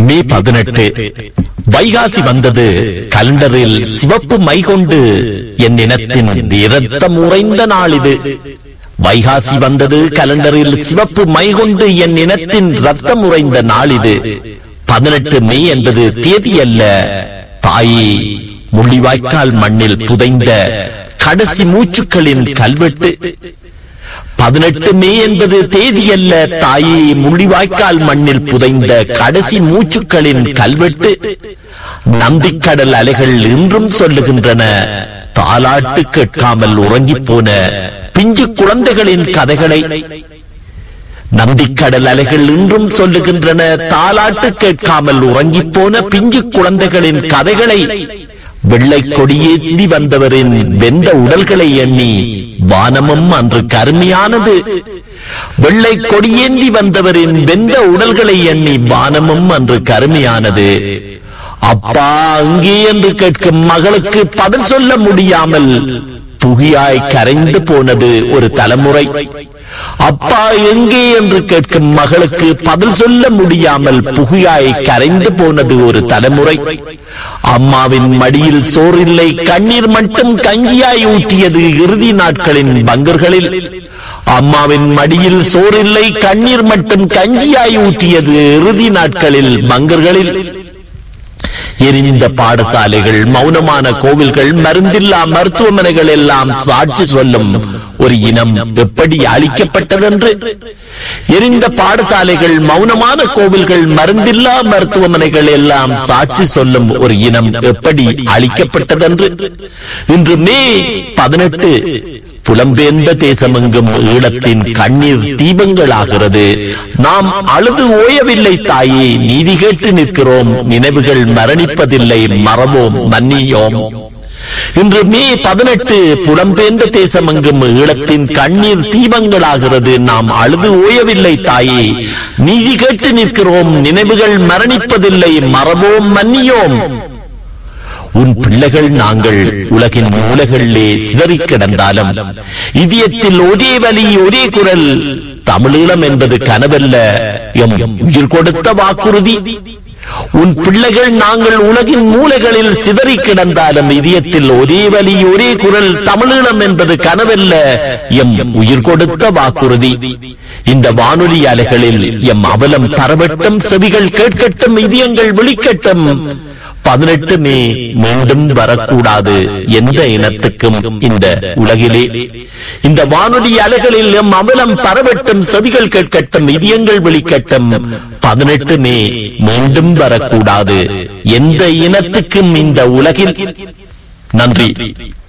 மே பதினெட்டு வைகாசி வந்தது கலண்டரில் சிவப்பு மை கொண்டு என் இனத்தின் இரத்தம் உறைந்த நாள் இது வைகாசி வந்தது கலண்டரில் சிவப்பு மை கொண்டு என் இனத்தின் ரத்தம் உறைந்த நாள் இது பதினெட்டு மே என்பது தேதி அல்ல தாயே முள்ளிவாய்க்கால் மண்ணில் புதைந்த கடைசி மூச்சுக்களின் கல்வெட்டு பதினெட்டு மே என்பது தேதி அல்ல தாயே முள்ளிவாய்க்கால் மண்ணில் புதைந்த கடைசி மூச்சுக்களின் கல்வெட்டு நந்திக்கடல் அலைகள் இன்றும் சொல்லுகின்றன தாலாட்டு கேட்காமல் உறங்கிப் போன பிஞ்சு குழந்தைகளின் கதைகளை நந்திக்கடல் அலைகள் இன்றும் சொல்லுகின்றன தாலாட்டு கேட்காமல் உறங்கிப் போன பிஞ்சு குழந்தைகளின் கதைகளை வெள்ளை கொடியேந்தி வந்தவரின் வெந்த உடல்களை எண்ணி வானமும் அன்று கருமையானது வெள்ளை கொடியேந்தி வந்தவரின் வெந்த உடல்களை எண்ணி வானமும் அன்று கருமையானது அப்பா அங்கே என்று கேட்கும் மகளுக்கு பதில் சொல்ல முடியாமல் புகியாய் கரைந்து போனது ஒரு தலைமுறை அப்பா எங்கே என்று கேட்கும் மகளுக்கு பதில் சொல்ல முடியாமல் புகியாய் கரைந்து போனது ஒரு தலைமுறை அம்மாவின் மடியில் சோறில்லை கண்ணீர் மட்டும் கஞ்சியாய் ஊற்றியது இறுதி நாட்களின் பங்கர்களில் அம்மாவின் மடியில் சோறில்லை கண்ணீர் மட்டும் கஞ்சியாய் ஊற்றியது இறுதி நாட்களில் பங்கர்களில் எரிந்த பாடசாலைகள் மௌனமான கோவில்கள் மருந்தில்லா மருத்துவமனைகள் எல்லாம் சாட்சி சொல்லும் ஒரு இனம் எப்படி அழிக்கப்பட்டதென்று எரிந்த பாடசாலைகள் மௌனமான கோவில்கள் மருந்தில்லா மருத்துவமனைகள் எல்லாம் சாட்சி சொல்லும் ஒரு இனம் எப்படி அழிக்கப்பட்டதென்று இன்று மே பதினெட்டு புலம்பெயர்ந்த தேசமெங்கும் ஈழத்தின் கண்ணீர் தீபங்களாகிறது நாம் அழுது ஓயவில்லை தாயே நீதி கேட்டு நிற்கிறோம் நினைவுகள் மரணிப்பதில்லை மறவோம் மன்னியோம் இன்று மே பதினெட்டு புலம்பெயர்ந்த தேசமெங்கும் ஈழத்தின் கண்ணீர் தீபங்களாகிறது நாம் அழுது ஓயவில்லை தாயே நீதி கேட்டு நிற்கிறோம் நினைவுகள் மரணிப்பதில்லை மறவோம் மன்னியோம் உன் பிள்ளைகள் நாங்கள் உலகின் மூலைகளிலே சிதறி கிடந்தாலும் இதயத்தில் ஒரே வலி ஒரே குரல் தமிழீழம் என்பது கனவல்ல எம் உயிர் கொடுத்த வாக்குறுதி உன் பிள்ளைகள் நாங்கள் உலகின் மூலைகளில் சிதறி கிடந்தாலும் இதயத்தில் ஒரே வலி ஒரே குரல் தமிழீழம் என்பது கனவல்ல எம் உயிர் கொடுத்த வாக்குறுதி இந்த வானொலி அலைகளில் எம் அவலம் தரவட்டும் செவிகள் கேட்கட்டும் இதயங்கள் விழிக்கட்டும் பதினெட்டு மே மீண்டும் வரக்கூடாது எந்த இனத்துக்கும் இந்த உலகிலே இந்த வானொலி அலைகளில் எம் அமலம் பரவட்டும் செவிகள் கேட்கட்டும் இதயங்கள் விழிக்கட்டும் பதினெட்டு மே மீண்டும் வரக்கூடாது எந்த இனத்துக்கும் இந்த உலகில் நன்றி